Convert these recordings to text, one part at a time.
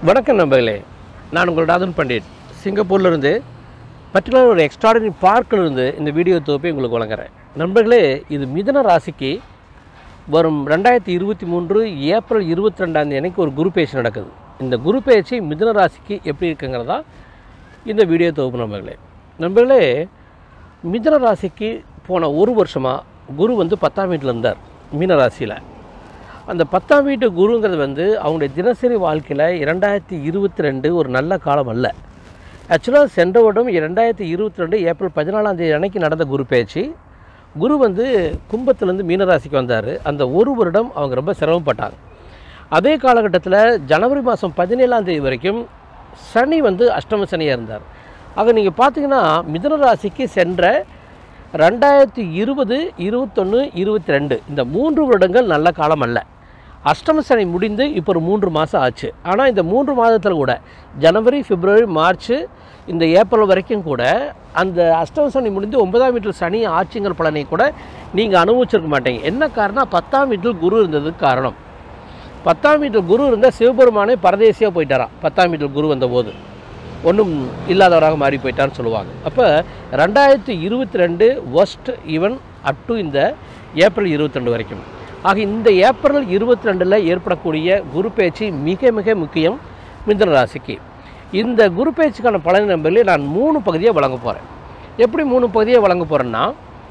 வணக்கம் நண்பர்களே நான் உங்கள் ராதன் பண்டிட் சிங்கப்பூர்லேருந்து பர்டிகுலர் ஒரு எக்ஸ்ட்ராடனரி பார்க்கிலிருந்து இந்த வீடியோ தொகுப்பை உங்களுக்கு வழங்குறேன் நண்பர்களே இது மிதன ராசிக்கு வரும் ரெண்டாயிரத்தி இருபத்தி மூன்று ஏப்ரல் இருபத்தி ரெண்டாம் தேதி ஒரு குரு பேச்சு நடக்குது இந்த குரு பேச்சு மிதன ராசிக்கு எப்படி இருக்குங்கிறதா இந்த வீடியோ தொகுப்பு நண்பர்களே நண்பர்களே மிதன ராசிக்கு போன ஒரு வருஷமாக குரு வந்து பத்தாம் வீட்டில் இருந்தார் மீன ராசியில் அந்த பத்தாம் வீட்டு குருங்கிறது வந்து அவங்களுடைய தினசரி வாழ்க்கையில் இரண்டாயிரத்தி இருபத்தி ரெண்டு ஒரு நல்ல காலம் அல்ல ஆக்சுவலாக சென்ற வருடம் இரண்டாயிரத்தி இருபத்தி ரெண்டு ஏப்ரல் பதினாலாம் தேதி அன்னைக்கு நடந்த குரு பேச்சு குரு வந்து கும்பத்துலேருந்து மீனராசிக்கு வந்தார் அந்த ஒரு வருடம் அவங்க ரொம்ப சிரமப்பட்டாங்க அதே காலகட்டத்தில் ஜனவரி மாதம் பதினேழாம் தேதி வரைக்கும் சனி வந்து அஷ்டம சனியாக இருந்தார் ஆக நீங்கள் பார்த்தீங்கன்னா மிதுன ராசிக்கு சென்ற ரெண்டாயிரத்தி இருபது இருபத்தொன்று இருபத்தி ரெண்டு இந்த மூன்று வருடங்கள் நல்ல காலம் அல்ல அஷ்டம சனி முடிந்து இப்போ ஒரு மூன்று மாதம் ஆச்சு ஆனால் இந்த மூன்று மாதத்தில் கூட ஜனவரி பிப்ரவரி மார்ச் இந்த ஏப்ரல் வரைக்கும் கூட அந்த அஷ்டம சனி முடிந்து ஒன்பதாம் வீட்டில் சனி ஆட்சிங்கிற பலனை கூட நீங்கள் அனுபவிச்சிருக்க மாட்டீங்க என்ன காரணம் பத்தாம் வீட்டில் குரு இருந்ததுக்கு காரணம் பத்தாம் வீட்டில் குரு இருந்தால் சிவபெருமானே பரதேசியாக போயிட்டாராம் பத்தாம் வீட்டில் குரு வந்தபோது ஒன்றும் இல்லாதவராக மாறி போயிட்டான்னு சொல்லுவாங்க அப்போ ரெண்டாயிரத்தி இருபத்தி ரெண்டு ஒஸ்ட் ஈவன் அப் டு இந்த ஏப்ரல் இருபத்தி ரெண்டு வரைக்கும் ஆக இந்த ஏப்ரல் இருபத்தி ரெண்டில் ஏற்படக்கூடிய குரு பேச்சு மிக மிக முக்கியம் மிதுன ராசிக்கு இந்த குரு பேச்சுக்கான பலன் நம்பரில் நான் மூணு பகுதியை வழங்க போகிறேன் எப்படி மூணு பகுதியை வழங்க போகிறேன்னா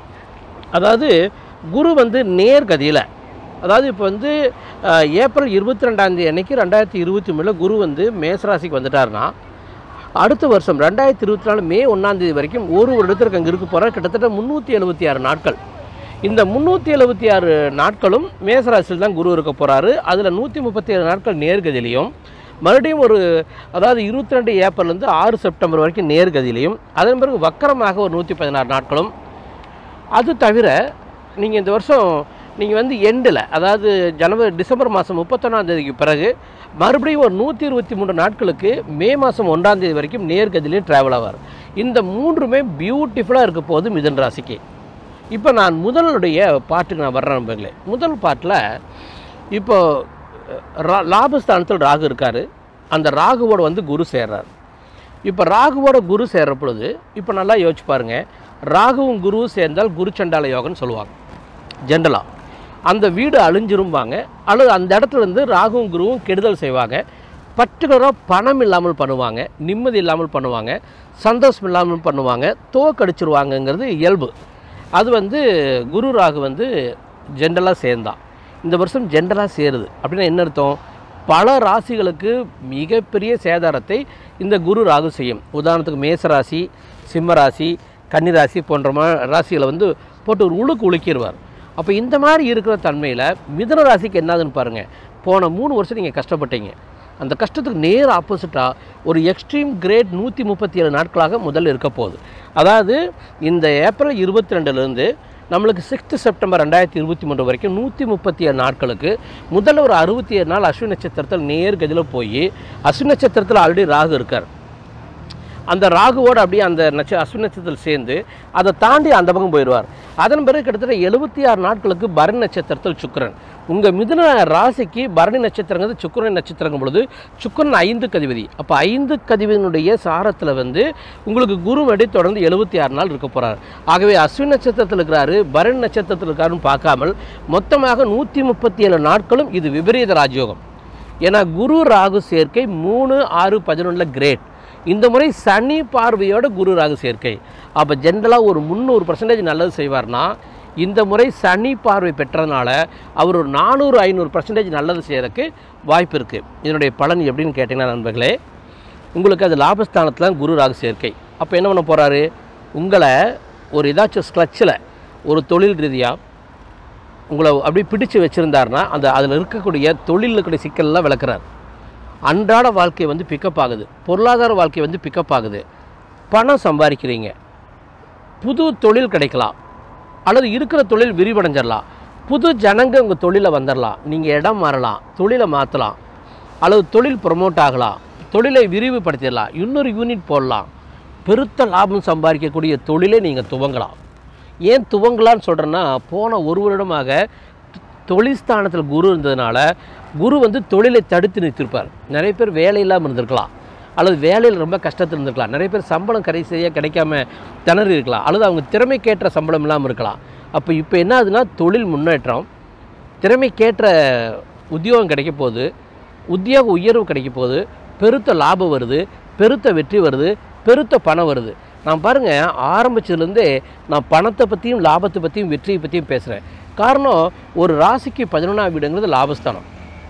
அதாவது குரு வந்து நேர்கதியில் அதாவது இப்போ வந்து அஹ், ஏப்ரல் இருபத்தி ரெண்டாந்தேதி அன்னைக்கு ரெண்டாயிரத்தி இருபத்தி மூணில் குரு வந்து மேசராசிக்கு வந்துட்டாருன்னா அடுத்த வருஷம் ரெண்டாயிரத்தி இருபத்தி நாலு மே ஒன்றாந்தேதி வரைக்கும் ஒரு வருடத்திற்கு அங்கே இருக்க போகிற கிட்டத்தட்ட முந்நூற்றி எழுபத்தி ஆறு நாட்கள் இந்த முந்நூற்றி எழுபத்தி ஆறு நாட்களும் மேசராசியில் தான் குரு இருக்க போகிறாரு அதில் நூற்றி முப்பத்தி ஏழு நாட்கள் நேர்கதியிலையும் மறுபடியும் ஒரு அதாவது இருபத்தி ரெண்டு ஏப்ரல்லேருந்து ஆறு செப்டம்பர் வரைக்கும் நேர்கதியிலையும் அதன் பிறகு வக்கரமாக ஒரு நூற்றி பதினாறு நாட்களும் அது தவிர நீங்கள் இந்த வருஷம் நீங்கள் வந்து எண்டில் அதாவது ஜனவரி டிசம்பர் மாதம் முப்பத்தொன்னாம் தேதிக்கு பிறகு மறுபடியும் ஒரு நூற்றி இருபத்தி மூன்று நாட்களுக்கு மே மாதம் ஒன்றாம் தேதி வரைக்கும் நேர்கதியிலே ட்ராவல் ஆவார் இந்த மூன்றுமே பியூட்டிஃபுல்லாக இருக்க போகுது மிதன் ராசிக்கு இப்போ நான் முதலுடைய பாட்டுக்கு நான் வர்றேன் நண்பர்களே முதல் பாட்டில் இப்போ ரா- லாபஸ்தானத்தில் ராகு இருக்கார் அந்த ராகுவோட வந்து குரு சேர்றார் இப்போ ராகுவோட குரு சேர்ற பொழுது இப்போ நல்லா யோசிச்சு பாருங்க ராகுவும் குருவும் சேர்ந்தால் குரு சண்டால யோகம்னு சொல்லுவாங்க ஜென்ரலாக அந்த வீடு அழிஞ்சிரும்பாங்க அல்லது அந்த இடத்துல இருந்து ராகுவும் குருவும் கெடுதல் செய்வாங்க பர்டிகுலராக பணம் இல்லாமல் பண்ணுவாங்க நிம்மதி இல்லாமல் பண்ணுவாங்க சந்தோஷம் இல்லாமல் பண்ணுவாங்க தோக்கடிச்சிருவாங்கங்கிறது இயல்பு அது வந்து குரு ராகு வந்து ஜென்ரலாக சேர்ந்தான் இந்த வருஷம் ஜென்ரலாக சேருது அப்படின்னா என்ன அர்த்தம் பல ராசிகளுக்கு மிகப்பெரிய சேதாரத்தை இந்த குரு ராகு செய்யும் உதாரணத்துக்கு மேசராசி சிம்மராசி கன்னிராசி போன்ற மா ராசிகளை வந்து போட்டு ஒரு உழுக்கு உழுக்கிடுவார் அப்போ இந்த மாதிரி இருக்கிற தன்மையில் மிதுன ராசிக்கு என்னதுன்னு பாருங்கள் போன மூணு வருஷம் நீங்கள் கஷ்டப்பட்டீங்க அந்த கஷ்டத்துக்கு நேர் ஆப்போசிட்டாக ஒரு எக்ஸ்ட்ரீம் கிரேட் நூற்றி முப்பத்தி ஏழு நாட்களாக முதல்ல இருக்க போகுது அதாவது இந்த ஏப்ரல் இருபத்தி ரெண்டுலேருந்து நம்மளுக்கு சிக்ஸ்த்து செப்டம்பர் ரெண்டாயிரத்தி இருபத்தி மூன்று வரைக்கும் நூற்றி முப்பத்தி ஏழு நாட்களுக்கு முதல்ல ஒரு அறுபத்தி ஏழு நாள் அஸ்வினி நட்சத்திரத்தில் நேர்கதியில் போய் அஸ்வினி நட்சத்திரத்தில் ஆல்ரெடி ராகு இருக்கார் அந்த ராகுவோடு அப்படியே அந்த நட்ச அஸ்வினி நட்சத்திரத்தில் சேர்ந்து அதை தாண்டி அந்த பக்கம் போயிடுவார் அதன் பிறகு கிட்டத்தட்ட எழுபத்தி ஆறு நாட்களுக்கு பரணி நட்சத்திரத்தில் சுக்கிரன் உங்கள் மிதுன ராசிக்கு பரணி நட்சத்திரங்கிறது சுக்கிரன் நட்சத்திரங்கும் பொழுது சுக்கிரன் ஐந்து கதிபதி அப்போ ஐந்து கதிபதியினுடைய சாரத்தில் வந்து உங்களுக்கு குரு மடி தொடர்ந்து எழுபத்தி ஆறு நாள் இருக்க போகிறார் ஆகவே அஸ்வினி நட்சத்திரத்தில் இருக்கிறாரு பரணி நட்சத்திரத்தில் இருக்காருன்னு பார்க்காமல் மொத்தமாக நூற்றி முப்பத்தி ஏழு நாட்களும் இது விபரீத ராஜயோகம் ஏன்னா குரு ராகு சேர்க்கை மூணு ஆறு பதினொன்றில் கிரேட் இந்த முறை சனி பார்வையோட குரு ராகு சேர்க்கை அப்போ ஜென்ரலாக ஒரு முந்நூறு பர்சன்டேஜ் நல்லது செய்வார்னா இந்த முறை சனி பார்வை பெற்றதுனால அவர் ஒரு நானூறு ஐநூறு பர்சன்டேஜ் நல்லது செய்யறதுக்கு வாய்ப்பு இருக்குது இதனுடைய பலன் எப்படின்னு கேட்டிங்கன்னா நண்பர்களே உங்களுக்கு அது லாபஸ்தானத்தில் குரு ராகு சேர்க்கை அப்போ என்ன பண்ண போகிறாரு உங்களை ஒரு ஏதாச்சும் ஸ்க்ளச்சில் ஒரு தொழில் ரீதியாக உங்களை அப்படி பிடிச்சு வச்சுருந்தாருன்னா அந்த அதில் இருக்கக்கூடிய தொழிலில் இருக்கக்கூடிய சிக்கல்லாம் விளக்குறார் அன்றாட வாழ்க்கை வந்து பிக்கப் ஆகுது பொருளாதார வாழ்க்கை வந்து பிக்கப் ஆகுது பணம் சம்பாதிக்கிறீங்க புது தொழில் கிடைக்கலாம் அல்லது இருக்கிற தொழில் விரிவடைஞ்சிடலாம் புது ஜனங்க உங்கள் தொழிலை வந்துடலாம் நீங்கள் இடம் மாறலாம் தொழிலை மாற்றலாம் அல்லது தொழில் ப்ரொமோட் ஆகலாம் தொழிலை விரிவுபடுத்திடலாம் இன்னொரு யூனிட் போடலாம் பெருத்த லாபம் சம்பாதிக்கக்கூடிய தொழிலை நீங்கள் துவங்கலாம் ஏன் துவங்கலான்னு சொல்கிறேன்னா போன ஒரு வருடமாக தொழில் ஸ்தானத்தில் குரு இருந்ததுனால குரு வந்து தொழிலை தடுத்து நிறுத்திருப்பார் நிறைய பேர் வேலை இல்லாமல் இருந்திருக்கலாம் அல்லது வேலையில் ரொம்ப கஷ்டத்தில் இருந்திருக்கலாம் நிறைய பேர் சம்பளம் கடை சரியாக கிடைக்காம திணறி இருக்கலாம் அல்லது அவங்க திறமைக்கேற்ற சம்பளம் இல்லாமல் இருக்கலாம் அப்போ இப்போ என்ன ஆகுதுன்னா தொழில் முன்னேற்றம் திறமைக்கேற்ற உத்தியோகம் கிடைக்க போகுது உத்தியோக உயர்வு கிடைக்க போகுது பெருத்த லாபம் வருது பெருத்த வெற்றி வருது பெருத்த பணம் வருது நான் பாருங்கள் ஆரம்பிச்சதுலேருந்தே நான் பணத்தை பற்றியும் லாபத்தை பற்றியும் வெற்றியை பற்றியும் பேசுகிறேன் காரணம் ஒரு ராசிக்கு பதினொன்றாம் வீடுங்கிறது லாபஸ்தானம்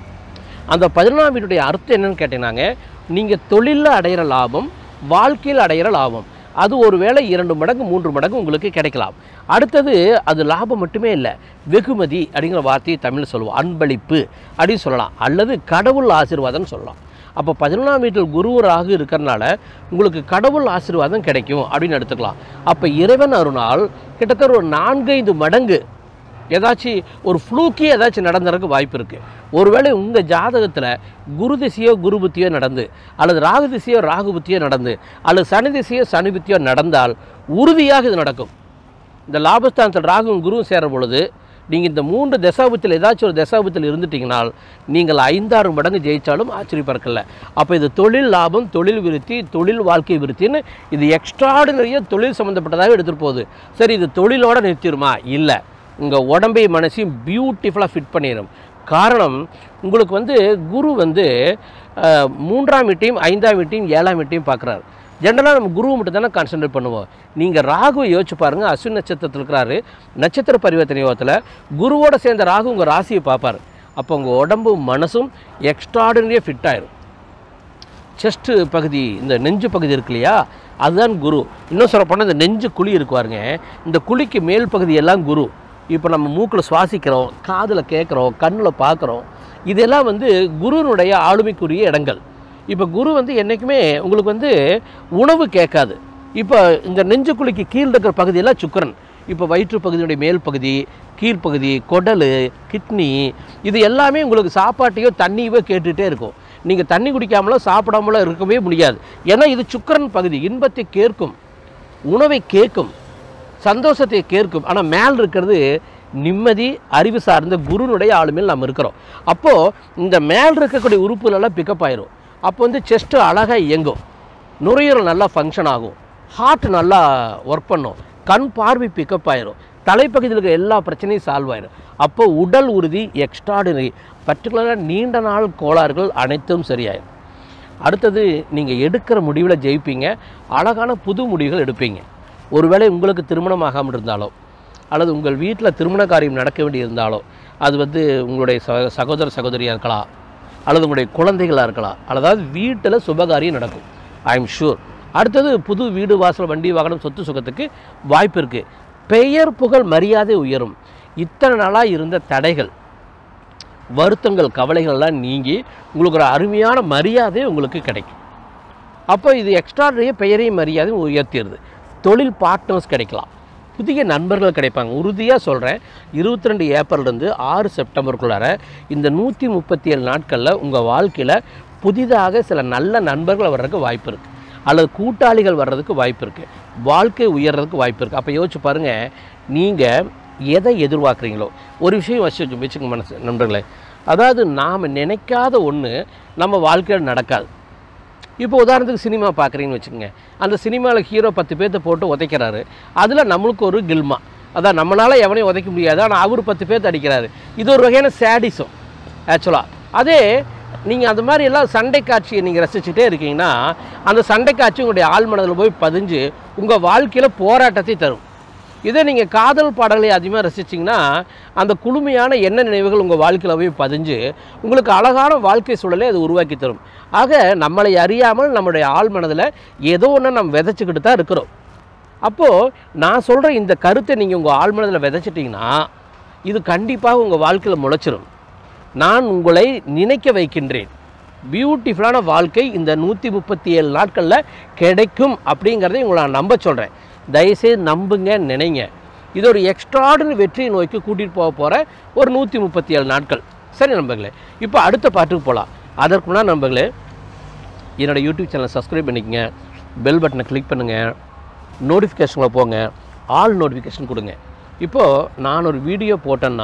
அந்த பதினொன்றாம் வீட்டுடைய அர்த்தம் என்னன்னு கேட்டீங்கன்னாங்க நீங்கள் தொழிலில் அடையிற லாபம் வாழ்க்கையில் அடையிற லாபம் அது ஒரு வேளை இரண்டு மடங்கு மூன்று மடங்கு உங்களுக்கு கிடைக்கலாம் அடுத்தது அது லாபம் மட்டுமே இல்லை வெகுமதி அப்படிங்கிற வார்த்தையை தமிழில் சொல்லுவோம் அன்பளிப்பு அப்படின்னு சொல்லலாம் அல்லது கடவுள் ஆசீர்வாதம்னு சொல்லலாம் அப்போ பதினொன்றாம் வீட்டில் குரு ராகு இருக்கிறனால உங்களுக்கு கடவுள் ஆசீர்வாதம் கிடைக்கும் அப்படின்னு எடுத்துக்கலாம் அப்போ இறைவன் அருணால் கிட்டத்தட்ட ஒரு நான்கைந்து மடங்கு ஏதாச்சும் ஒரு ஃப்ளூக்கி ஏதாச்சும் நடந்துறதுக்கு வாய்ப்பு இருக்குது ஒருவேளை உங்கள் ஜாதகத்தில் குரு திசையோ குரு புத்தியோ நடந்து அல்லது ராகு திசையோ ராகு புத்தியோ நடந்து அல்லது சனி திசையோ சனி புத்தியோ நடந்தால் உறுதியாக இது நடக்கும் இந்த லாபஸ்தானத்தில் ராகுவும் குருவும் சேர பொழுது நீங்கள் இந்த மூன்று தசாபத்தில் ஏதாச்சும் ஒரு தசாபத்தில் இருந்துட்டீங்கனால் நீங்கள் ஐந்தாறு மடங்கு ஜெயித்தாலும் ஆச்சரியப்பறக்கல அப்போ இது தொழில் லாபம் தொழில் விருத்தி தொழில் வாழ்க்கை விருத்தின்னு இது எக்ஸ்ட்ராடினரியாக தொழில் சம்மந்தப்பட்டதாக எடுத்துகிட்டு போகுது சரி இது தொழிலோட நிறுத்திடுமா இல்லை உங்கள் உடம்பை மனசையும் பியூட்டிஃபுல்லாக ஃபிட் பண்ணிடும் காரணம் உங்களுக்கு வந்து குரு வந்து அஹ், மூன்றாம் வீட்டையும் ஐந்தாம் வீட்டையும் ஏழாம் வீட்டையும் பார்க்குறாரு ஜென்ரலாக நம்ம குருவை மட்டும் தானே கான்சென்ட்ரேட் பண்ணுவோம் நீங்கள் ராகுவை யோசிச்சு பாருங்கள் அஸ்வின் நட்சத்திரத்தில் இருக்கிறாரு நட்சத்திர பரிவர்த்தனை யோகத்தில் குருவோட சேர்ந்த ராகு உங்கள் ராசியை பார்ப்பார் அப்போ உங்கள் உடம்பும் மனசும் எக்ஸ்ட்ராடினரியாக ஃபிட் ஆயிரும் செஸ்ட்டு பகுதி இந்த நெஞ்சு பகுதி இருக்கு இல்லையா அதுதான் குரு இன்னும் சொல்ல போனால் இந்த நெஞ்சு குழி இருக்கு பாருங்க இந்த குழிக்கு மேல் பகுதி எல்லாம் குரு இப்போ நம்ம மூக்கில் சுவாசிக்கிறோம் காதில் கேட்குறோம் கண்ணில் பார்க்குறோம் இதெல்லாம் வந்து குருனுடைய ஆளுமைக்குரிய இடங்கள் இப்போ குரு வந்து என்றைக்குமே உங்களுக்கு வந்து உணவு கேட்காது இப்போ இந்த நெஞ்சு குழிக்கு கீழ் இருக்கிற பகுதியெல்லாம் சுக்கரன் இப்போ வயிற்று பகுதியுடைய மேல் பகுதி கீழ்ப்பகுதி குடல் கிட்னி இது எல்லாமே உங்களுக்கு சாப்பாட்டையோ தண்ணியோ கேட்டுகிட்டே இருக்கும் நீங்கள் தண்ணி குடிக்காமலோ சாப்பிடாமலோ இருக்கவே முடியாது ஏன்னா இது சுக்கரன் பகுதி இன்பத்தை கேட்கும் உணவை கேட்கும் சந்தோஷத்தை கேட்கும் ஆனால் மேல் இருக்கிறது நிம்மதி அறிவு சார்ந்த குருனுடைய ஆளுமையில் நம்ம இருக்கிறோம் அப்போது இந்த மேல் இருக்கக்கூடிய உறுப்புகளெல்லாம் பிக்கப் ஆயிரும் அப்போ வந்து செஸ்ட்டு அழகாக இயங்கும் நுரையீரல் நல்லா ஃபங்க்ஷன் ஆகும் ஹார்ட் நல்லா ஒர்க் பண்ணும் கண் பார்வை பிக்கப் ஆயிரும் தலைப்பகுதியில் இருக்கிற எல்லா பிரச்சனையும் சால்வ் ஆயிரும் அப்போ உடல் உறுதி எக்ஸ்ட்ராடினரி பர்டிகுலராக நீண்ட நாள் கோளாறுகள் அனைத்தும் சரியாயிரும் அடுத்தது நீங்கள் எடுக்கிற முடிவில் ஜெயிப்பீங்க அழகான புது முடிவுகள் எடுப்பீங்க ஒருவேளை உங்களுக்கு திருமணம் ஆகாமல் இருந்தாலோ அல்லது உங்கள் வீட்டில் திருமண காரியம் நடக்க வேண்டி இருந்தாலோ அது வந்து உங்களுடைய ச சகோதர சகோதரியாக இருக்கலாம் அல்லது உங்களுடைய குழந்தைகளாக இருக்கலாம் அல்லது வீட்டில் சுபகாரியம் நடக்கும் ஐ எம் ஷூர் அடுத்தது புது வீடு வாசல் வண்டி வாகனம் சொத்து சுகத்துக்கு வாய்ப்பு இருக்குது பெயர் புகழ் மரியாதை உயரும் இத்தனை நாளாக இருந்த தடைகள் வருத்தங்கள் கவலைகள்லாம் நீங்கி உங்களுக்கு ஒரு அருமையான மரியாதை உங்களுக்கு கிடைக்கும் அப்போ இது எக்ஸ்ட்ராடரிய பெயரையும் மரியாதையும் உயர்த்திடுது தொழில் பார்ட்னர்ஸ் கிடைக்கலாம் புதிய நண்பர்கள் கிடைப்பாங்க உறுதியாக சொல்கிறேன் இருபத்தி ரெண்டு ஏப்ரல்லேருந்து ஆறு செப்டம்பருக்குள்ளார இந்த நூற்றி முப்பத்தி ஏழு நாட்களில் உங்கள் வாழ்க்கையில் புதிதாக சில நல்ல நண்பர்கள் வர்றதுக்கு வாய்ப்பு இருக்குது அல்லது கூட்டாளிகள் வர்றதுக்கு வாய்ப்பு இருக்குது வாழ்க்கை உயர்றதுக்கு வாய்ப்பு இருக்குது அப்போ யோசிச்சு பாருங்கள் நீங்கள் எதை எதிர்பார்க்குறீங்களோ ஒரு விஷயம் வச்சு வச்சு வச்சுங்க மனசு நண்பர்களே அதாவது நாம் நினைக்காத ஒன்று நம்ம வாழ்க்கையில் நடக்காது இப்போ உதாரணத்துக்கு சினிமா பார்க்குறீங்கன்னு வச்சுக்கோங்க அந்த சினிமாவில் ஹீரோ பத்து பேர்த்த போட்டு உதைக்கிறாரு அதில் நம்மளுக்கு ஒரு கில்மா அதான் நம்மளால் எவனையும் உதைக்க முடியாது ஆனால் அவர் பத்து பேர்த்த அடிக்கிறாரு இது ஒரு வகையான சேடிசம் ஆக்சுவலாக அதே நீங்கள் அந்த மாதிரி எல்லாம் சண்டை காட்சியை நீங்கள் ரசிச்சுட்டே இருக்கீங்கன்னா அந்த சண்டை காட்சி உங்களுடைய ஆழ்மனதில் போய் பதிஞ்சு உங்கள் வாழ்க்கையில் போராட்டத்தை தரும் இதே நீங்கள் காதல் பாடல்களை அதிகமாக ரசிச்சிங்கன்னா அந்த குளுமையான எண்ண நினைவுகள் உங்கள் வாழ்க்கையில் போய் பதிஞ்சு உங்களுக்கு அழகான வாழ்க்கை சூழலை அது உருவாக்கி தரும் ஆக நம்மளை அறியாமல் நம்முடைய ஆழ் மனதில் ஏதோ ஒன்று நம்ம விதைச்சிக்கிட்டு தான் இருக்கிறோம் அப்போது நான் சொல்கிற இந்த கருத்தை நீங்கள் உங்கள் ஆழ் மனதில் விதைச்சிட்டிங்கன்னா இது கண்டிப்பாக உங்கள் வாழ்க்கையில் முளைச்சிரும் நான் உங்களை நினைக்க வைக்கின்றேன் பியூட்டிஃபுல்லான வாழ்க்கை இந்த நூற்றி முப்பத்தி ஏழு நாட்களில் கிடைக்கும் அப்படிங்கிறதை உங்களை நான் நம்ப சொல்கிறேன் தயவுசெய்து நம்புங்க நினைங்க இது ஒரு எக்ஸ்ட்ராடினரி வெற்றியை நோக்கி கூட்டிகிட்டு போக போகிற ஒரு நூற்றி முப்பத்தி ஏழு நாட்கள் சரி நண்பர்களே இப்போ அடுத்த பாட்டுக்கு போகலாம் அதற்கு முன்னாடி நண்பர்களே என்னோடய யூடியூப் சேனலை சப்ஸ்கிரைப் பண்ணிக்கங்க பெல் பட்டனை கிளிக் பண்ணுங்கள் நோட்டிஃபிகேஷனில் போங்க ஆல் நோட்டிஃபிகேஷன் கொடுங்க இப்போது நான் ஒரு வீடியோ போட்டேன்னா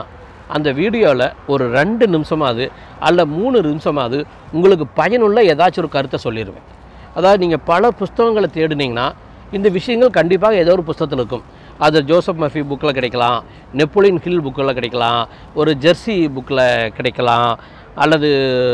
அந்த வீடியோவில் ஒரு ரெண்டு நிமிஷமாவது அல்ல மூணு நிமிஷமாவது உங்களுக்கு பயனுள்ள ஏதாச்சும் ஒரு கருத்தை சொல்லிடுவேன் அதாவது நீங்கள் பல புஸ்தகங்களை தேடினீங்கன்னா இந்த விஷயங்கள் கண்டிப்பாக ஏதோ ஒரு புஸ்தகத்தில் இருக்கும் அது ஜோசப் மஃபி புக்கில் கிடைக்கலாம் நெப்போலியன் ஹில் புக்கில் கிடைக்கலாம் ஒரு ஜெர்சி புக்கில் கிடைக்கலாம் அல்லது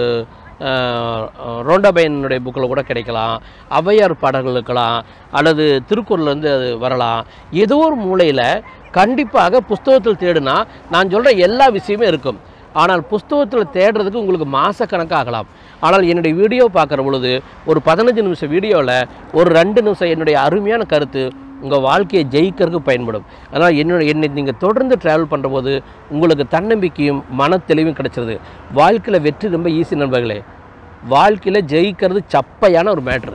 அஹ், ரோண்டாபையனுடைய புக்கில் கூட கிடைக்கலாம் ஔவையார் பாடல்கள் இருக்கலாம் அல்லது திருக்குறள்லேருந்து அது வரலாம் ஏதோ ஒரு மூலையில் கண்டிப்பாக புஸ்தகத்தில் தேடுனா நான் சொல்கிற எல்லா விஷயமே இருக்கும் ஆனால் புஸ்தகத்தில் தேடுறதுக்கு உங்களுக்கு மாதக்கணக்காக ஆகலாம் ஆனால் என்னுடைய வீடியோ பார்க்குற பொழுது ஒரு பதினஞ்சு நிமிஷம் வீடியோவில் ஒரு ரெண்டு நிமிஷம் என்னுடைய அருமையான கருத்து உங்கள் வாழ்க்கையை ஜெயிக்கிறதுக்கு பயன்படும் அதனால் என்னோட என்னை நீங்கள் தொடர்ந்து ட்ராவல் பண்ணுறபோது உங்களுக்கு தன்னம்பிக்கையும் மன தெளிவும் கிடைச்சிருது வாழ்க்கையில் வெற்றி ரொம்ப ஈஸி நண்பர்களே வாழ்க்கையில் ஜெயிக்கிறது சப்பையான ஒரு மேட்ரு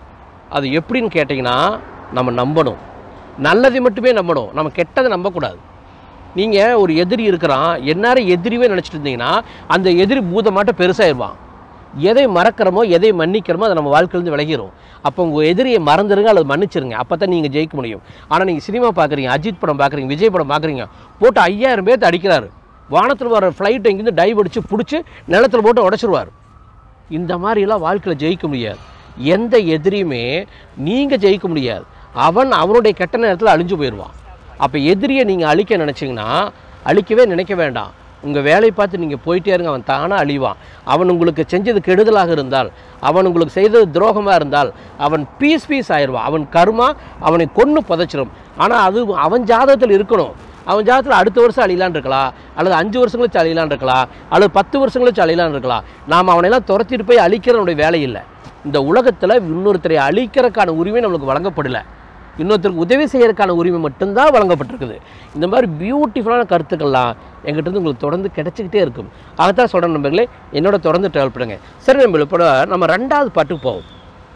அது எப்படின்னு கேட்டிங்கன்னா நம்ம நம்பணும் நல்லதை மட்டுமே நம்பணும் நம்ம கெட்டதை நம்பக்கூடாது நீங்கள் ஒரு எதிரி இருக்கிறான் எந்நேரம் எதிரிவே நினச்சிட்டு இருந்தீங்கன்னா அந்த எதிரி பூதமாட்ட பெருசாகிடுவான் எதை மறக்கிறோமோ எதை மன்னிக்கிறோமோ அதை நம்ம வாழ்க்கையிலேருந்து விலகிரும் அப்போ உங்கள் எதிரியை மறந்துடுங்க அல்லது மன்னிச்சிருங்க அப்போ தான் நீங்கள் ஜெயிக்க முடியும் ஆனால் நீங்கள் சினிமா பார்க்குறீங்க அஜித் படம் பார்க்குறீங்க விஜய் படம் பார்க்குறீங்க போட்டு ஐயாயிரம் பேர்த்து அடிக்கிறாரு வானத்தில் வர ஃப்ளைட் எங்கேருந்து டைவ் அடித்து பிடிச்சி நிலத்தில் போட்டு உடச்சிருவார் இந்த மாதிரிலாம் வாழ்க்கையில் ஜெயிக்க முடியாது எந்த எதிரியுமே நீங்கள் ஜெயிக்க முடியாது அவன் அவனுடைய கெட்ட நேரத்தில் அழிஞ்சு போயிடுவான் அப்போ எதிரியை நீங்கள் அழிக்க நினச்சிங்கன்னா அழிக்கவே நினைக்க வேண்டாம் உங்கள் வேலையை பார்த்து நீங்கள் போயிட்டே இருங்க அவன் தானாக அழிவான் அவன் உங்களுக்கு செஞ்சது கெடுதலாக இருந்தால் அவன் உங்களுக்கு செய்தது துரோகமாக இருந்தால் அவன் பீஸ் பீஸ் ஆயிடுவான் அவன் கர்மா அவனை கொன்று புதைச்சிரும் ஆனால் அது அவன் ஜாதகத்தில் இருக்கணும் அவன் ஜாதகத்தில் அடுத்த வருஷம் அழியலான்னு இருக்கலாம் அல்லது அஞ்சு வருஷம் கழிச்சு அழியலான்னு இருக்கலாம் அல்லது பத்து வருஷம் கழிச்சு அழியலான்னு இருக்கலாம் நாம் அவனையெல்லாம் துரத்திட்டு போய் அழிக்கிறவனுடைய வேலை இல்லை இந்த உலகத்தில் இன்னொருத்தரை அழிக்கிறதுக்கான உரிமை நம்மளுக்கு வழங்கப்படலை இன்னொருத்தருக்கு உதவி செய்யறதுக்கான உரிமை மட்டும்தான் வழங்கப்பட்டிருக்குது இந்த மாதிரி பியூட்டிஃபுல்லான கருத்துக்கள்லாம் எங்கிட்ட இருந்து உங்களுக்கு தொடர்ந்து கிடைச்சிக்கிட்டே இருக்கும் அதைத்தான் சொல்கிறேன் நண்பர்களே என்னோட தொடர்ந்து ட்ராவல் பண்ணுங்க சரி நம்ம இப்போ நம்ம ரெண்டாவது பாட்டுக்கு போவோம்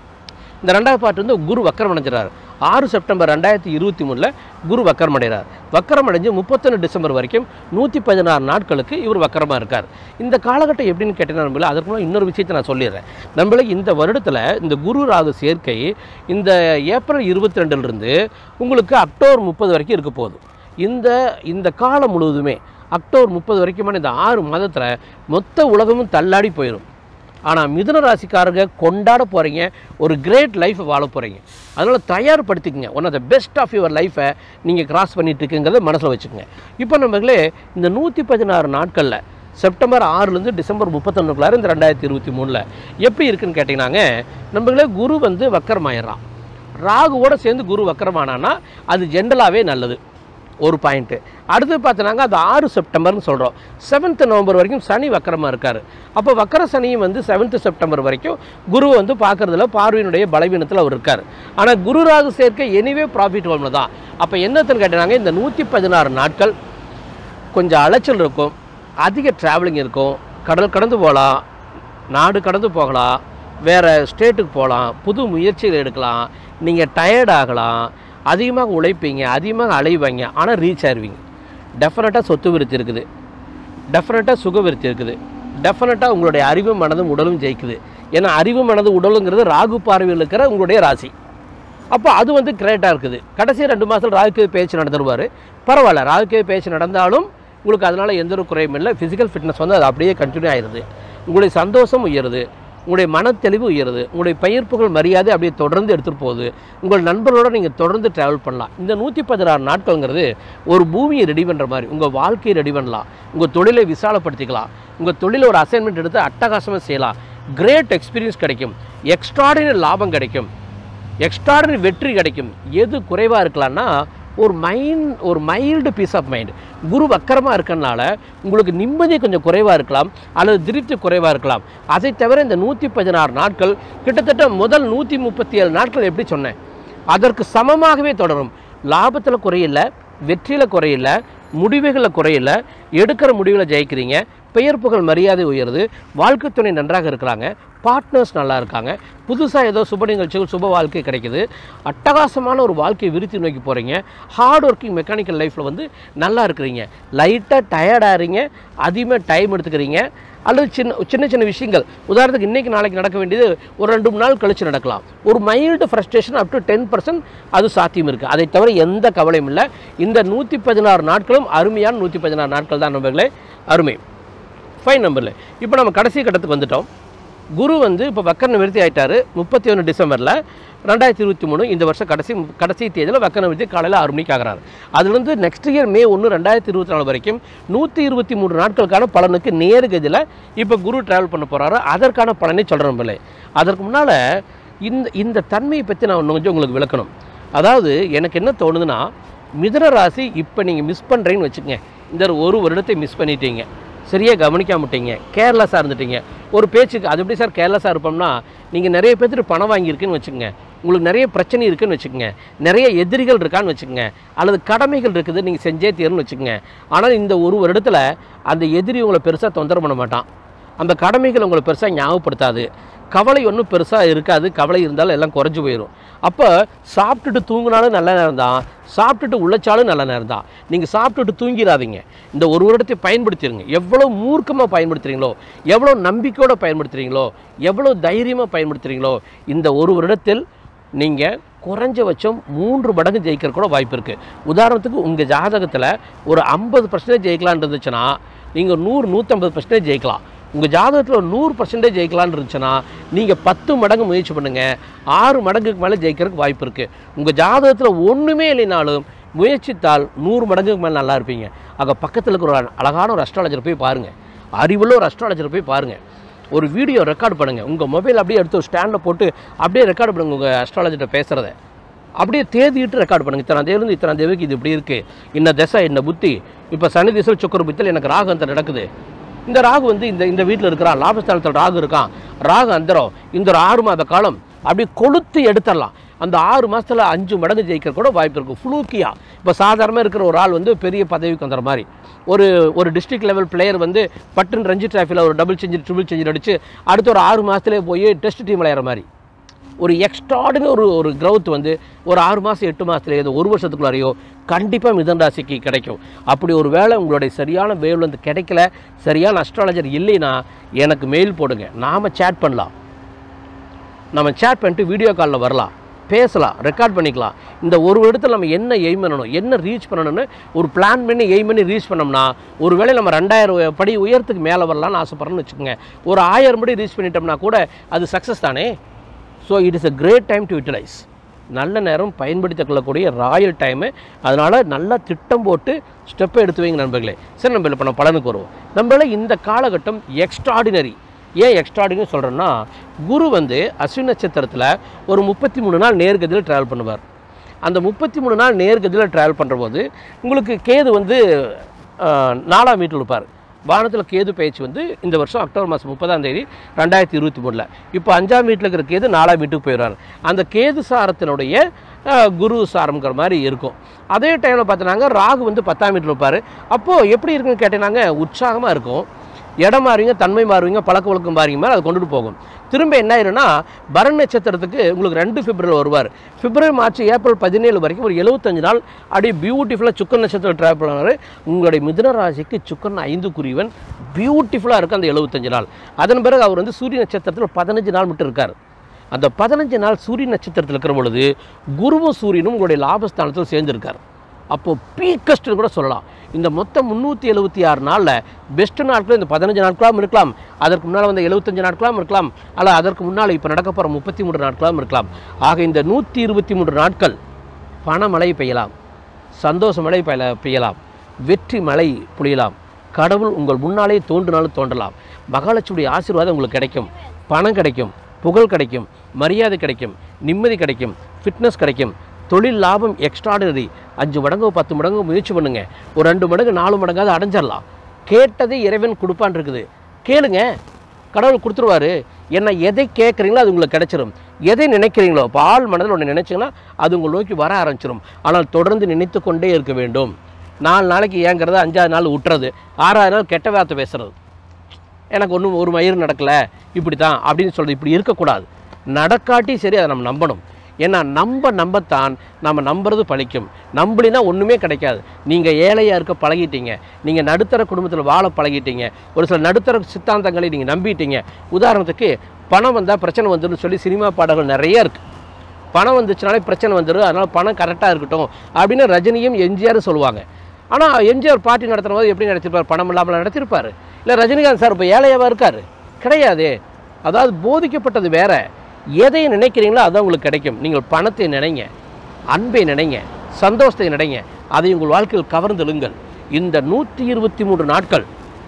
இந்த ரெண்டாவது பாட்டு வந்து குரு வக்கரம் அடைஞ்சிறாரு ஆறு செப்டம்பர் ரெண்டாயிரத்தி இருபத்தி மூணில் குரு வக்கரம் அடைகிறார் வக்கரம் அடைஞ்சு முப்பத்தொன்று டிசம்பர் வரைக்கும் நூற்றி பதினாறு நாட்களுக்கு இவர் வக்கரமாக இருக்கார் இந்த காலகட்டம் எப்படின்னு கேட்டீங்கன்னா நம்மள அதற்கு முன்னாடி இன்னொரு விஷயத்தை நான் சொல்லிடுறேன் நம்மளுக்கு இந்த வருடத்தில் இந்த குரு ராகு சேர்க்கை இந்த ஏப்ரல் இருபத்தி ரெண்டுலேருந்து உங்களுக்கு அக்டோபர் முப்பது வரைக்கும் இருக்க போகுது இந்த இந்த காலம் முழுவதுமே அக்டோபர் முப்பது வரைக்குமான இந்த ஆறு மாதத்தில் மொத்த உலகமும் தள்ளாடி போயிடும் ஆனால் மிதுன ராசிக்காரங்க கொண்டாட போகிறீங்க ஒரு கிரேட் லைஃப்பை வாழ போகிறீங்க அதனால் தயார்படுத்திக்கங்க one of the best of your லைஃப்பை நீங்கள் கிராஸ் பண்ணிட்டு இருக்குங்கிறத மனசில் வச்சுக்கோங்க இப்போ நம்மளே இந்த நூற்றி பதினாறு நாட்களில் செப்டம்பர் ஆறுலேருந்து டிசம்பர் முப்பத்தொன்னுக்குள்ளார இந்த ரெண்டாயிரத்தி இருபத்தி மூணில் எப்படி இருக்குன்னு கேட்டிங்கன்னாங்க நம்மளே குரு வந்து வக்கரமாயிடுறான் ராகுவோட சேர்ந்து குரு வக்கரமானான்னா அது ஜென்ரலாகவே நல்லது ஒரு பாயிண்ட்டு அடுத்து பார்த்தோன்னாங்க அது ஆறு செப்டம்பர்னு சொல்கிறோம் செவன்த் நவம்பர் வரைக்கும் சனி வக்கரமாக இருக்கார் அப்போ வக்கர சனியும் வந்து செவன்த் செப்டம்பர் வரைக்கும் குரு வந்து பார்க்குறதுல பார்வையினுடைய பலவீனத்தில் அவர் இருக்கார் ஆனால் குரு ராகு சேர்க்கை எனிவே ப்ராஃபிட் ஒன்று தான் அப்போ என்னத்துன்னு கேட்டாங்க இந்த நூற்றி பதினாறு நாட்கள் கொஞ்சம் அலைச்சல் இருக்கும் அதிக ட்ராவலிங் இருக்கும் கடல் கடந்து போகலாம் நாடு கடந்து போகலாம் வேறு ஸ்டேட்டுக்கு போகலாம் புது முயற்சிகள் எடுக்கலாம் நீங்கள் டயர்ட் ஆகலாம் அதிகமாக உழைப்பீங்க அதிகமாக அலைவீங்க ஆனால் ரீச் ஆயிருவீங்க டெஃபினட்டாக சொத்து விருத்தி இருக்குது டெஃபினட்டாக சுக விருத்தி இருக்குது டெஃபினட்டாக உங்களுடைய அறிவு மனதும் உடலும் ஜெயிக்குது ஏன்னா அறிவு மனது உடலுங்கிறது ராகு பார்வையில் இருக்கிற உங்களுடைய ராசி அப்போ அது வந்து கிரேட்டாக இருக்குது கடைசி ரெண்டு மாதத்தில் ராகுக்கு பேச்சு நடந்துருவார் பரவாயில்ல ராகுக்கு பேச்சு நடந்தாலும் உங்களுக்கு அதனால் எந்த ஒரு குறையும் இல்லை ஃபிசிக்கல் ஃபிட்னஸ் வந்து அது அப்படியே கண்டினியூ ஆயிடுது உங்களுடைய சந்தோஷம் உயருது உங்களுடைய மனத்தெளிவு உயருது உங்களுடைய பயிர்ப்புகள் மரியாதை அப்படியே தொடர்ந்து எடுத்துகிட்டு போகுது உங்கள் நண்பர்களோட நீங்கள் தொடர்ந்து ட்ராவல் பண்ணலாம் இந்த நூற்றி பதினாறு நாட்கள்ங்கிறது ஒரு பூமியை ரெடி பண்ணுற மாதிரி உங்கள் வாழ்க்கையை ரெடி பண்ணலாம் உங்கள் தொழிலை விசாலப்படுத்திக்கலாம் உங்கள் தொழிலை ஒரு அசைன்மெண்ட் எடுத்து அட்டகாசமாக செய்யலாம் கிரேட் எக்ஸ்பீரியன்ஸ் கிடைக்கும் எக்ஸ்ட்ராடினரி லாபம் கிடைக்கும் எக்ஸ்ட்ராடனரி வெற்றி கிடைக்கும் எது குறைவாக இருக்கலாம்னா ஒரு மைண்ட் ஒரு மைல்டு பீஸ் ஆஃப் மைண்ட் குரு வக்கரமாக இருக்கறனால உங்களுக்கு நிம்மதி கொஞ்சம் குறைவாக இருக்கலாம் அல்லது திருப்தி குறைவாக இருக்கலாம் அதை தவிர இந்த நூற்றி பதினாறு நாட்கள் கிட்டத்தட்ட முதல் நூற்றி முப்பத்தி ஏழு நாட்கள் எப்படி சொன்னேன் அதற்கு சமமாகவே தொடரும் லாபத்தில் குறையில்லை வெற்றியில் குறையில்லை முடிவுகளில் குறையில்லை எடுக்கிற முடிவில் ஜெயிக்கிறீங்க பெயர் புகழ் மரியாதை உயருது வாழ்க்கை துணை நன்றாக இருக்கிறாங்க பார்ட்னர்ஸ் நல்லா இருக்காங்க புதுசாக ஏதோ சுப நிகழ்ச்சிகள் சுப வாழ்க்கை கிடைக்குது அட்டகாசமான ஒரு வாழ்க்கையை விருத்தி நோக்கி போகிறீங்க ஹார்ட் ஒர்க்கிங் மெக்கானிக்கல் லைஃப்பில் வந்து நல்லா இருக்கிறீங்க லைட்டாக டயர்டாகிறீங்க அதிகமாக டைம் எடுத்துக்கிறீங்க அல்லது சின்ன சின்ன சின்ன விஷயங்கள் உதாரணத்துக்கு இன்றைக்கி நாளைக்கு நடக்க வேண்டியது ஒரு ரெண்டு மூணு நாள் கழிச்சு நடக்கலாம் ஒரு mild frustration up to ten percent அது சாத்தியம் இருக்குது அதை தவிர எந்த கவலையும் இல்லை இந்த நூற்றி பதினாறு நாட்களும் அருமையான நூற்றி பதினாறு நாட்கள் தான் நண்பர்களே அருமை ஃபைன் நம்பரில் இப்போ நம்ம கடைசி கட்டத்துக்கு வந்துட்டோம் குரு வந்து இப்போ வக்கர நிவர்த்தி ஆயிட்டாரு முப்பத்தி ஒன்று டிசம்பரில் ரெண்டாயிரத்தி இருபத்தி மூணு இந்த வருஷம் கடைசி கடைசி தேதியில் வக்கர நிவர்த்தி காலையில் ஆறு மணிக்கு ஆகிறாரு அதுலேருந்து நெக்ஸ்ட் இயர் மே ஒன்று ரெண்டாயிரத்தி இருபத்தி நாலு வரைக்கும் நூற்றி இருபத்தி மூணு நாட்களுக்கான பலனுக்கு நேர்கதியில் இப்போ குரு ட்ராவல் பண்ண போகிறாரு அதற்கான பலனை சொல்கிறோம் பிள்ளை அதற்கு முன்னால் இந்த இந்த தன்மையை பற்றி நான் இன்னும் கொஞ்சம் உங்களுக்கு விளக்கணும் அதாவது எனக்கு என்ன தோணுதுன்னா மிதுன ராசி இப்போ நீங்கள் மிஸ் பண்ணுறீங்கன்னு வச்சுக்கங்க இந்த ஒரு வருடத்தை மிஸ் பண்ணிட்டீங்க சரியாக கவனிக்காம விட்டீங்க கேர்லெஸ்ஸாக இருந்துட்டீங்க ஒரு பேச்சுக்கு அது எப்படி சார் கேர்லெஸ்ஸாக இருப்போம்னா நீங்கள் நிறைய பேர்த்துட்டு பணம் வாங்கியிருக்குன்னு வச்சுக்கோங்க உங்களுக்கு நிறைய பிரச்சனை இருக்குன்னு வச்சுக்கோங்க நிறைய எதிரிகள் இருக்கான்னு வச்சுக்கோங்க அல்லது கடமைகள் இருக்குது நீங்கள் செஞ்சே தீரணும்னு வச்சுக்கோங்க ஆனால் இந்த ஒரு வருடத்தில் அந்த எதிரி உங்களை பெருசாக தொந்தரவு பண்ண மாட்டான் அந்த கடமைகள் உங்களை பெருசாக ஞாபகப்படுத்தாது கவலை ஒன்றும் பெருசாக இருக்காது கவலை இருந்தாலும் எல்லாம் குறைஞ்சு போயிடும் அப்போ சாப்பிட்டுட்டு தூங்கினாலும் நல்ல நேரம் தான் சாப்பிட்டுட்டு உழைச்சாலும் நல்ல நேரம் தான் நீங்கள் சாப்பிட்டுட்டு தூங்கிடாதீங்க இந்த ஒரு வருடத்தை பயன்படுத்திடுங்க எவ்வளோ மூர்க்கமாக பயன்படுத்துகிறீங்களோ எவ்வளோ நம்பிக்கையோடு பயன்படுத்துகிறீங்களோ எவ்வளோ தைரியமாக பயன்படுத்துகிறீங்களோ இந்த ஒரு வருடத்தில் நீங்கள் குறைஞ்சபட்சம் மூன்று மடங்கு ஜெயிக்கிற கூட வாய்ப்பு இருக்குது உதாரணத்துக்கு உங்கள் ஜாதகத்தில் ஒரு ஐம்பது பர்சன்டேஜ் ஜெயிக்கலான்னு இருந்துச்சுன்னா நீங்கள் நூறு நூற்றம்பது பர்சன்டேஜ் ஜெயிக்கலாம் உங்கள் ஜாதகத்தில் ஒரு நூறு பர்சன்டேஜ் ஜெயிக்கலான்னு இருந்துச்சுன்னா நீங்கள் பத்து மடங்கு முயற்சி பண்ணுங்கள் ஆறு மடங்குக்கு மேலே ஜெயிக்கிறதுக்கு வாய்ப்பு இருக்குது உங்கள் ஜாதகத்தில் ஒன்றுமே இல்லைனாலும் முயற்சித்தால் நூறு மடங்குக்கு மேலே நல்லா இருப்பீங்க ஆக பக்கத்தில் இருக்கிற ஒரு அழகான ஒரு அஸ்ட்ராலஜரை போய் பாருங்கள் அறிவுள்ள ஒரு அஸ்ட்ராலஜரை போய் பாருங்கள் ஒரு வீடியோ ரெக்கார்ட் பண்ணுங்கள் உங்கள் மொபைல் அப்படியே எடுத்து ஒரு ஸ்டாண்டில் போட்டு அப்படியே ரெக்கார்ட் பண்ணுங்கள் உங்கள் அஸ்ட்ராலஜர்கிட்ட பேசுகிறத அப்படியே தேதிட்டு ரெக்கார்ட் பண்ணுங்க இத்தனை தேதியிலிருந்து இத்தனை தேதிக்கு இது இப்படி இருக்குது இன்ன திசை இன்ன புத்தி இப்போ சனி திசை சுக்கர புத்தியில் எனக்கு ராகு அந்த நடக்குது இந்த ராகு வந்து இந்த இந்த வீட்டில் இருக்கிறான் லாபஸ்தானத்தில் ராகு இருக்கான் ராகு அந்தரம் இந்த ஒரு ஆறு மாத காலம் அப்படியே கொளுத்து எடுத்துடலாம் அந்த ஆறு மாதத்தில் அஞ்சு மடங்கு ஜெயிக்கிற கூட வாய்ப்பு இருக்கும் ஃப்ளூக்கியா இப்போ சாதாரணமாக இருக்கிற ஒரு ஆள் வந்து பெரிய பதவிக்கு வந்துற மாதிரி ஒரு ஒரு டிஸ்ட்ரிக்ட் லெவல் பிளேயர் வந்து பட்டுன்னு ரஞ்சி டிராஃபியில் ஒரு டபுள் செஞ்சு ட்ரிபிள் செஞ்சு அடிச்சு அடுத்த ஒரு ஆறு மாதத்துலேயே போய் டெஸ்ட் டீம் விளையாடுற மாதிரி ஒரு எக்ஸ்ட்ராடினரி ஒரு ஒரு growth வந்து ஒரு ஆறு மாதம் எட்டு மாதத்துலேயோ ஏதோ ஒரு வருஷத்துக்குள்ளாரையோ கண்டிப்பாக மிதன் ராசிக்கு கிடைக்கும் அப்படி ஒரு வேளை உங்களுடைய சரியான வேவ் வந்து கிடைக்கல சரியான அஸ்ட்ராலஜர் இல்லைன்னா எனக்கு மெயில் போடுங்க நாம் சேட் பண்ணலாம் நம்ம சேட் பண்ணிட்டு வீடியோ காலில் வரலாம் பேசலாம் ரெக்கார்ட் பண்ணிக்கலாம் இந்த ஒரு இடத்துல நம்ம என்ன எய்ம் பண்ணணும் என்ன ரீச் பண்ணணும்னு ஒரு பிளான் பண்ணி எய்ம் பண்ணி ரீச் பண்ணோம்னா ஒருவேளை நம்ம ரெண்டாயிரம் படி உயரத்துக்கு மேலே வரலாம்னு ஆசைப்பட்றோன்னு வச்சுக்கோங்க ஒரு ஆயிரம் படி ரீச் பண்ணிட்டோம்னா கூட அது சக்ஸஸ் தானே so it is a great time to utilize நல்ல நேரம் பயன்படுத்திக் கொள்ளக்கூடிய ராயல் டைமு அதனால் நல்லா திட்டம் போட்டு ஸ்டெப்பை எடுத்து வைங்க நண்பர்களே சரி நம்ம இப்போ நம்ம பலனுக்கு வருவோம் நம்மள இந்த காலகட்டம் எக்ஸ்ட்ராடினரி ஏன் எக்ஸ்ட்ராடினரி சொல்கிறேன்னா குரு வந்து அஸ்வின் நட்சத்திரத்தில் ஒரு முப்பத்தி மூணு நாள் நேர்கதியில் ட்ராவல் பண்ணுவார் அந்த முப்பத்தி மூணு நாள் நேர்கதியில் ட்ராவல் பண்ணுறபோது உங்களுக்கு கேது வந்து ஆஹ், நாலாம் வீட்டில் இருப்பார் வானத்தில் கேது பயிற்சி வந்து இந்த வருஷம் அக்டோபர் மாதம் முப்பதாம் தேதி ரெண்டாயிரத்தி இருபத்தி மூணில் இப்போ அஞ்சாம் வீட்டில் இருக்கிற கேது நாலாம் வீட்டுக்கு போயிடுவார் அந்த கேது சாரத்தினுடைய ஆஹ், குரு சாரம்ங்கிற மாதிரி இருக்கும் அதே டைமில் பார்த்தோன்னாங்க ராகு வந்து பத்தாம் வீட்டில் இருப்பார் அப்போது எப்படி இருக்குன்னு கேட்டீங்கன்னாங்க உற்சாகமாக இருக்கும் இடம் மாறுவீங்க தன்மை மாறுவீங்க பழக்க வழக்கம் மாறுவீங்க மேலே அது கொண்டுட்டு போகும் திரும்ப என்ன ஆயிரும்னா பரண் நட்சத்திரத்துக்கு உங்களுக்கு ரெண்டு பிப்ரவரி வருவார் பிப்ரவரி மார்ச் ஏப்ரல் பதினேழு வரைக்கும் ஒரு எழுபத்தஞ்சு நாள் அப்படியே பியூட்டிஃபுல்லாக சுக்கன் நட்சத்திரம் ட்ராவல் பண்ணுவார் உங்களுடைய மிதுன ராசிக்கு சுக்கன் ஐந்து குறிவன் பியூட்டிஃபுல்லாக இருக்கும் அந்த எழுபத்தஞ்சு நாள் அதன் பிறகு அவர் வந்து சூரிய நட்சத்திரத்தில் பதினஞ்சு நாள் மட்டும் இருக்கார் அந்த பதினஞ்சு நாள் சூரிய நட்சத்திரத்தில் இருக்கிற பொழுது குருவும் சூரியனும் உங்களுடைய லாபஸ்தானத்தில் சேர்ந்திருக்கார் அப்போது பீக்கஸ்ட்னு கூட சொல்லலாம் இந்த மொத்தம் முந்நூற்றி எழுபத்தி ஆறு நாளில் பெஸ்ட் நாட்கள் இந்த பதினஞ்சு நாட்களாகவும் இருக்கலாம் அதற்கு முன்னால் வந்து எழுபத்தஞ்சு நாட்களாகவும் இருக்கலாம் அல்ல அதற்கு முன்னால் இப்போ நடக்க போகிற முப்பத்தி மூன்று நாட்களாகவும் இருக்கலாம் ஆக இந்த நூற்றி இருபத்தி மூன்று நாட்கள் பணமழை பெய்யலாம் சந்தோஷ மழை பெய்யல பெய்யலாம் வெற்றி மழை பொழியலாம் கடவுள் உங்கள் முன்னாலே தோன்றினாலும் தோன்றலாம் மகாலட்சுமியுடைய ஆசீர்வாதம் உங்களுக்கு கிடைக்கும் பணம் கிடைக்கும் புகழ் கிடைக்கும் மரியாதை கிடைக்கும் நிம்மதி கிடைக்கும் ஃபிட்னஸ் கிடைக்கும் தொழில் லாபம் எக்ஸ்ட்ராடினரி அஞ்சு மடங்கு பத்து மடங்கு முயற்சி பண்ணுங்க ஒரு ரெண்டு மடங்கு நாலு மடங்காவது அடைஞ்சிடலாம் கேட்டதை இறைவன் கொடுப்பான் இருக்குது கேளுங்க கடவுள் கொடுத்துருவாரு என்ன எதை கேட்குறீங்களோ அது உங்களுக்கு கிடைச்சிரும் எதை நினைக்கிறீங்களோ இப்போ ஆள் மனதில் ஒன்று நினைச்சீங்கன்னா அது உங்களை நோக்கி வர ஆரம்பிச்சிடும் ஆனால் தொடர்ந்து நினைத்து கொண்டே இருக்க வேண்டும் நாலு நாளைக்கு ஏங்கிறது அஞ்சாவது நாள் விட்டுறது ஆறாவது நாள் கெட்ட வார்த்தை பேசுறது எனக்கு ஒன்றும் ஒரு மயிர் நடக்கலை இப்படி தான் அப்படின்னு சொல்கிறது இப்படி இருக்கக்கூடாது நடக்காட்டி சரி அதை நம்ம நம்பணும் ஏன்னா நம்ப நம்பத்தான் நம்ம நம்புறது பழிக்கும் நம்பலினா ஒன்றுமே கிடைக்காது நீங்கள் ஏழையாக இருக்க பழகிட்டீங்க நீங்கள் நடுத்தர குடும்பத்தில் வாழ பழகிட்டீங்க ஒரு சில நடுத்தர சித்தாந்தங்களை நீங்கள் நம்பிட்டீங்க உதாரணத்துக்கு பணம் வந்தால் பிரச்சனை வந்துடும் சொல்லி சினிமா பாடல்கள் நிறைய இருக்குது பணம் வந்துச்சுனாலே பிரச்சனை வந்துடும் அதனால் பணம் கரெக்டாக இருக்கட்டும் அப்படின்னு ரஜினியும் எம்ஜிஆரும் சொல்லுவாங்க ஆனால் எம்ஜிஆர் பார்ட்டி நடத்தும் போது எப்படி நடத்திருப்பார் பணம் இல்லாமல் நடத்திருப்பார் இல்லை ரஜினிகாந்த் சார் இப்போ ஏழையாவா இருக்கார் கிடையாதே அதாவது போதிக்கப்பட்டது வேற எதை நினைக்கிறீங்களோ அதான் உங்களுக்கு கிடைக்கும் நீங்கள் பணத்தை நினைங்க அன்பை நினைங்க சந்தோஷத்தை நினைங்க அதை உங்கள் வாழ்க்கையில் கவர்ந்தெழுங்கள் இந்த நூற்றி இருபத்தி மூன்று நாட்கள்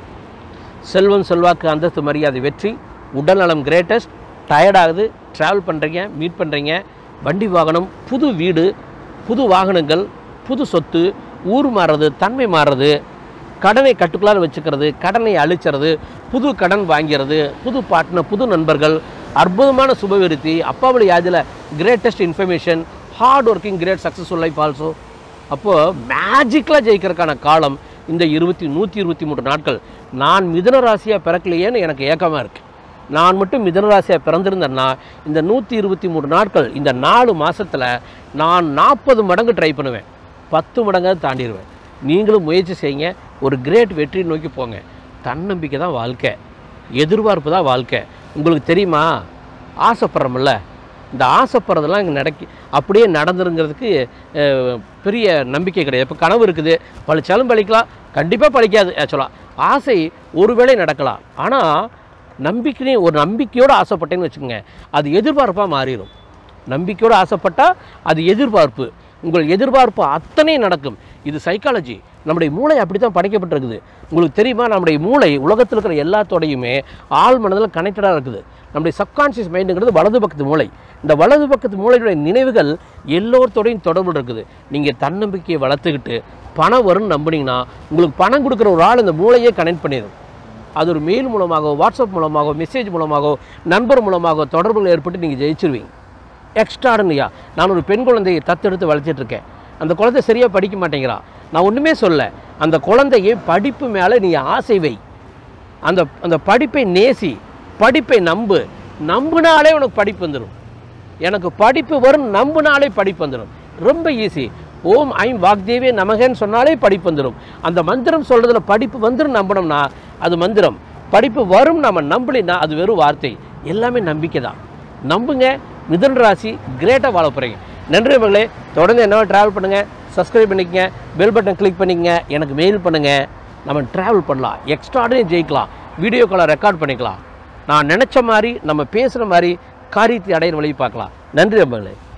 செல்வம் செல்வாக்கு அந்தஸ்து மரியாதை வெற்றி உடல்நலம் கிரேட்டஸ்ட் டயர்டாகுது ட்ராவல் பண்ணுறீங்க மீட் பண்ணுறீங்க வண்டி வாகனம் புது வீடு புது வாகனங்கள் புது சொத்து ஊர் மாறுறது தன்மை மாறுறது கடனை கட்டுக்குள்ளார வச்சுக்கிறது கடனை அழிச்சிறது புது கடன் வாங்கிறது புது பார்ட்னர் புது நண்பர்கள் அற்புதமான சுபவிருத்தி அப்பாவளி யாதில் greatest information hard working great successful life also அப்போது மேஜிக்கலாக ஜெயிக்கிறதுக்கான காலம் இந்த இருபத்தி நூற்றி இருபத்தி மூன்று நாட்கள் நான் மிதுன ராசியாக பிறக்கலையேன்னு எனக்கு ஏக்கமாக இருக்குது நான் மட்டும் மிதுன ராசியாக பிறந்திருந்தேன்னா இந்த நூற்றி இருபத்தி மூணு நாட்கள் இந்த நாலு மாசத்துல நான் நாற்பது மடங்கு ட்ரை பண்ணுவேன் பத்து மடங்காவது தாண்டிடுவேன் நீங்களும் முயற்சி செய்யுங்க ஒரு கிரேட் வெற்றி நோக்கி போங்க தன்னம்பிக்கை தான் வாழ்க்கை எதிர்பார்ப்பு தான் வாழ்க்கை உங்களுக்கு தெரியுமா ஆசைப்படுறோம்ல இந்த ஆசைப்படுறதெல்லாம் இங்கே நடக்கி அப்படியே நடந்துருங்கிறதுக்கு அஹ், பெரிய நம்பிக்கை கிடையாது இப்போ கனவு இருக்குது பழிச்சாலும் பழிக்கலாம் கண்டிப்பாக பழிக்காது ஆக்சுவலாக ஆசை ஒருவேளை நடக்கலாம் ஆனால் நம்பிக்கை ஒரு நம்பிக்கையோடு ஆசைப்பட்டேன்னு வச்சுக்கோங்க அது எதிர்பார்ப்பாக மாறிடும் நம்பிக்கையோடு ஆசைப்பட்டால் அது எதிர்பார்ப்பு உங்கள் எதிர்பார்ப்பு அத்தனை நடக்கும் இது சைக்காலஜி நம்முடைய மூளை அப்படி தான் படைக்கப்பட்டிருக்குது உங்களுக்கு தெரியுமா நம்முடைய மூளை உலகத்தில் இருக்கிற எல்லாத்தோடையுமே ஆள் மனதில் கனெக்டடாக இருக்குது நம்முடைய சப்கான்ஷியஸ் மைண்டுங்கிறது வலது பக்கத்து மூளை இந்த வலது பக்கத்து மூளையுடைய நினைவுகள் எல்லோருத்தோடையும் தொடர்பு இருக்குது நீங்கள் தன்னம்பிக்கையை வளர்த்துக்கிட்டு பணம் வரும்னு நம்புனீங்கன்னா உங்களுக்கு பணம் கொடுக்குற ஒரு ஆள் இந்த மூளையே கனெக்ட் பண்ணிடும் அது ஒரு மெயில் மூலமாகவோ வாட்ஸ்அப் மூலமாகவோ மெசேஜ் மூலமாகவோ நண்பர் மூலமாகவோ தொடர்புகள் ஏற்பட்டு நீங்கள் ஜெயிச்சிருவீங்க எக்ஸ்ட்ராடனியா நான் ஒரு பெண் குழந்தையை தத்தெடுத்து வளர்த்திட்டு இருக்கேன் அந்த குழந்தை சரியாக படிக்க மாட்டேங்கிறா நான் ஒன்றுமே சொல்ல அந்த குழந்தையை படிப்பு மேலே நீ ஆசை வை அந்த அந்த படிப்பை நேசி படிப்பை நம்பு நம்புனாலே உனக்கு படிப்பு வந்துடும் எனக்கு படிப்பு வரும் நம்புனாலே படிப்பு வந்துடும் ரொம்ப ஈஸி ஓம் ஐம் வாக்தேவே நமகன்னு சொன்னாலே படிப்பு வந்துடும் அந்த மந்திரம் சொல்கிறதுல படிப்பு வந்துடும் நம்பினோம்னா அது மந்திரம் படிப்பு வரும் நம்ம நம்பலினா அது வெறும் வார்த்தை எல்லாமே நம்பிக்கை தான் நம்புங்க மிதன் ராசி கிரேட்டாக வாழ போகிறீங்க நன்றி மகளே தொடர்ந்து என்ன ட்ராவல் பண்ணுங்கள் சப்ஸ்கிரைப் பண்ணிக்கங்க பெல் பட்டன் கிளிக் பண்ணிக்கங்க எனக்கு மெயில் பண்ணுங்கள் நம்ம ட்ராவல் பண்ணலாம் எக்ஸ்ட்ராடனே ஜெயிக்கலாம் வீடியோ காலை ரெக்கார்ட் பண்ணிக்கலாம் நான் நினச்ச மாதிரி நம்ம பேசுகிற மாதிரி காரியத்தை அடையிற வழி பார்க்கலாம் நன்றி மகளே